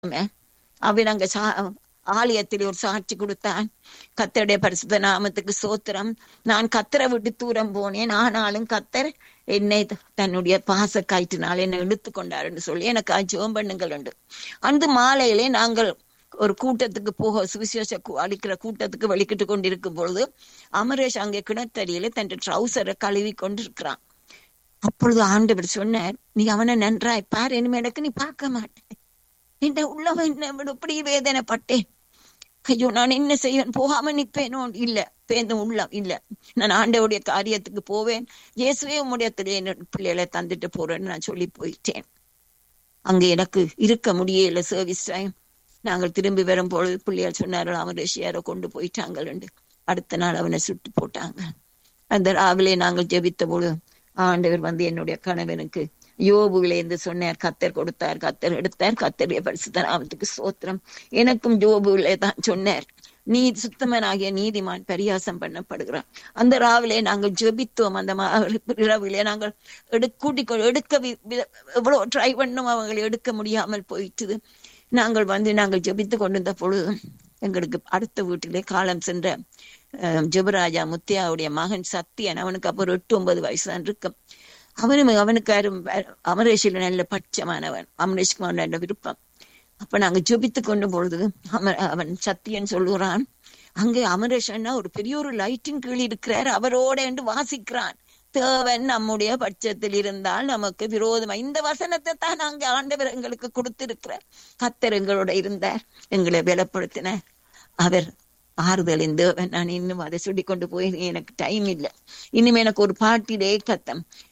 அவன் அங்க சா ஆலயத்தில் ஒரு சாட்சி கொடுத்தான் கத்தருடைய பரிசுத்த நாமத்துக்கு சோத்திரம் நான் கத்தரை விட்டு தூரம் போனேன் ஆனாலும் கத்தர் என்னை தன்னுடைய பாச காய்ச்சினால் என்னை இழுத்து கொண்டாருன்னு சொல்லி எனக்கு ஜோம் பண்ணுங்கள் உண்டு அந்த மாலையிலே நாங்கள் ஒரு கூட்டத்துக்கு போக சுவிசேஷ அளிக்கிற கூட்டத்துக்கு வெளிக்கிட்டு கொண்டிருக்கும் பொழுது அமரேஷ் அங்கே கிணத்தடியில தன் ட்ரௌசரை கழுவி கொண்டிருக்கிறான் அப்பொழுது ஆண்டவர் சொன்னார் நீ அவனை நன்றாய் பார் இனிமேலுக்கு நீ பார்க்க மாட்டேன் இந்த உள்ளவன் என்ன இப்படி வேதனைப்பட்டேன் ஐயோ நான் என்ன செய்வேன் போகாம நிப்பேனோ இல்ல பேந்தும் உள்ளம் இல்ல நான் ஆண்டவுடைய காரியத்துக்கு போவேன் இயேசுவே உம்முடையத்திலே என் பிள்ளைகளை தந்துட்டு போறேன்னு நான் சொல்லி போயிட்டேன் அங்க எனக்கு இருக்க முடியல சர்வீஸ் டைம் நாங்கள் திரும்பி வரும் பொழுது பிள்ளையார் சொன்னார்கள் அவன் ரஷ்யாரை கொண்டு போயிட்டாங்க அடுத்த நாள் அவனை சுட்டு போட்டாங்க அந்த ராவிலே நாங்கள் ஜெபித்த பொழுது ஆண்டவர் வந்து என்னுடைய கணவனுக்கு யோபுவில இருந்து சொன்னார் கத்தர் கொடுத்தார் கத்தர் எடுத்தார் கத்தருடைய பரிசுத்த நாமத்துக்கு சோத்திரம் எனக்கும் ஜோபுவில தான் சொன்னார் நீ சுத்தமனாகிய நீதிமான் பரியாசம் பண்ணப்படுகிறான் அந்த ராவிலே நாங்கள் ஜெபித்தோம் அந்த இரவிலே நாங்கள் எடு கூட்டிக் எடுக்க எவ்வளவு ட்ரை பண்ணும் அவங்களை எடுக்க முடியாமல் போயிட்டுது நாங்கள் வந்து நாங்கள் ஜெபித்து கொண்டிருந்த பொழுது எங்களுக்கு அடுத்த வீட்டிலே காலம் சென்ற ஜெபராஜா முத்தியாவுடைய மகன் சத்தியன் அவனுக்கு அப்புறம் எட்டு ஒன்பது வயசு தான் இருக்கும் அவனும் அவனுக்கு அமரேஷில் நல்ல பட்சமானவன் அமரேஷ்க்கு நல்ல விருப்பம் அப்ப நாங்க ஜெபித்து கொண்டு பொழுது அமர் அவன் சத்தியன் சொல்லுறான் அங்கே அமரேஷன்னா ஒரு பெரிய ஒரு லைட்டின் கீழ் இருக்கிறார் அவரோட என்று வாசிக்கிறான் தேவன் நம்முடைய பட்சத்தில் இருந்தால் நமக்கு விரோதமா இந்த வசனத்தை தான் நாங்க ஆண்டவர் எங்களுக்கு கொடுத்திருக்கிறார் கத்தர் எங்களோட இருந்தார் எங்களை பலப்படுத்தினார் அவர் ஆறுதலின் தேவன் நான் இன்னும் அதை சொல்லி கொண்டு போய் எனக்கு டைம் இல்லை இனிமே எனக்கு ஒரு பாட்டிலே கத்தம்